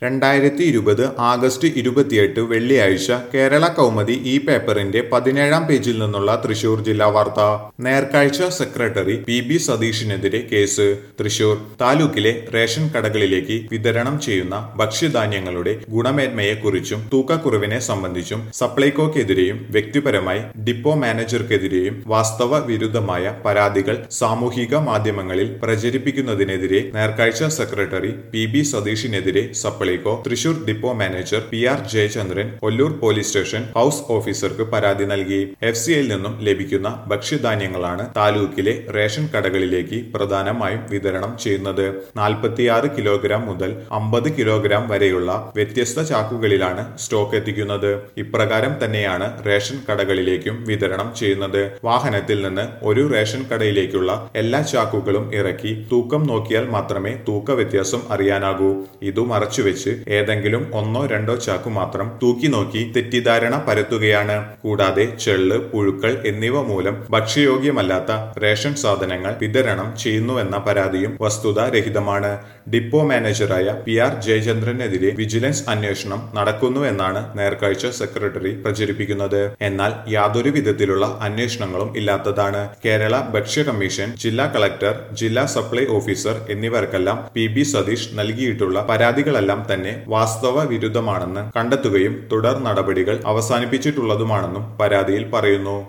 രണ്ടായിരത്തി ഇരുപത് ആഗസ്റ്റ് ഇരുപത്തിയെട്ട് വെള്ളിയാഴ്ച കേരള കൗമുദി ഈ പേപ്പറിന്റെ പതിനേഴാം പേജിൽ നിന്നുള്ള തൃശൂർ ജില്ലാ വാർത്ത നേർക്കാഴ്ച സെക്രട്ടറി പി ബി സതീഷിനെതിരെ കേസ് തൃശൂർ താലൂക്കിലെ റേഷൻ കടകളിലേക്ക് വിതരണം ചെയ്യുന്ന ഭക്ഷ്യധാന്യങ്ങളുടെ ഗുണമേന്മയെക്കുറിച്ചും തൂക്കക്കുറവിനെ സംബന്ധിച്ചും സപ്ലൈകോക്കെതിരെയും വ്യക്തിപരമായി ഡിപ്പോ മാനേജർക്കെതിരെയും വാസ്തവ വിരുദ്ധമായ പരാതികൾ സാമൂഹിക മാധ്യമങ്ങളിൽ പ്രചരിപ്പിക്കുന്നതിനെതിരെ നേർക്കാഴ്ച സെക്രട്ടറി പി ബി സതീഷിനെതിരെ Supplyco Thrissur depot manager P R Jayachandran Ollur police station house ഓഫീസർക്ക് പരാതി നൽകി എഫ് സിയിൽ നിന്നും ലഭിക്കുന്ന ഭക്ഷ്യധാന്യങ്ങളാണ് താലൂക്കിലെ റേഷൻ കടകളിലേക്ക് പ്രധാനമായും വിതരണം ചെയ്യുന്നത് നാൽപ്പത്തിയാറ് കിലോഗ്രാം മുതൽ അമ്പത് കിലോഗ്രാം വരെയുള്ള വ്യത്യസ്ത ചാക്കുകളിലാണ് സ്റ്റോക്ക് എത്തിക്കുന്നത് ഇപ്രകാരം തന്നെയാണ് റേഷൻ കടകളിലേക്കും വിതരണം ചെയ്യുന്നത് വാഹനത്തിൽ നിന്ന് ഒരു റേഷൻ കടയിലേക്കുള്ള എല്ലാ ചാക്കുകളും ഇറക്കി തൂക്കം നോക്കിയാൽ മാത്രമേ തൂക്ക വ്യത്യാസം അറിയാനാകൂ ഇതു മറച്ചുവെച്ച് ഏതെങ്കിലും ഒന്നോ രണ്ടോ ചാക്കു മാത്രം തൂക്കി നോക്കി തെറ്റിദ്ധാരണ പരത്തുകയാണ് കൂടാതെ ചെള്ള് പുഴുക്കൾ എന്നിവ മൂലം ഭക്ഷ്യയോഗ്യമല്ലാത്ത റേഷൻ സാധനങ്ങൾ വിതരണം ചെയ്യുന്നുവെന്ന പരാതിയും വസ്തുതാരഹിതമാണ് ഡിപ്പോ മാനേജറായ പി ആർ ജയചന്ദ്രനെതിരെ വിജിലൻസ് അന്വേഷണം നടക്കുന്നുവെന്നാണ് നേർക്കാഴ്ച സെക്രട്ടറി പ്രചരിപ്പിക്കുന്നത് എന്നാൽ യാതൊരു വിധത്തിലുള്ള അന്വേഷണങ്ങളും ഇല്ലാത്തതാണ് കേരള ഭക്ഷ്യ കമ്മീഷൻ ജില്ലാ കളക്ടർ ജില്ലാ സപ്ലൈ ഓഫീസർ എന്നിവർക്കെല്ലാം പി ബി സതീഷ് നൽകിയിട്ടുള്ള പരാതികളെല്ലാം തന്നെ വാസ്തവ വിരുദ്ധമാണെന്ന് കണ്ടെത്തുകയും തുടർ നടപടികൾ അവസാനിപ്പിച്ചിട്ടുള്ളതുമാണെന്നും പരാതിയിൽ പറയുന്നു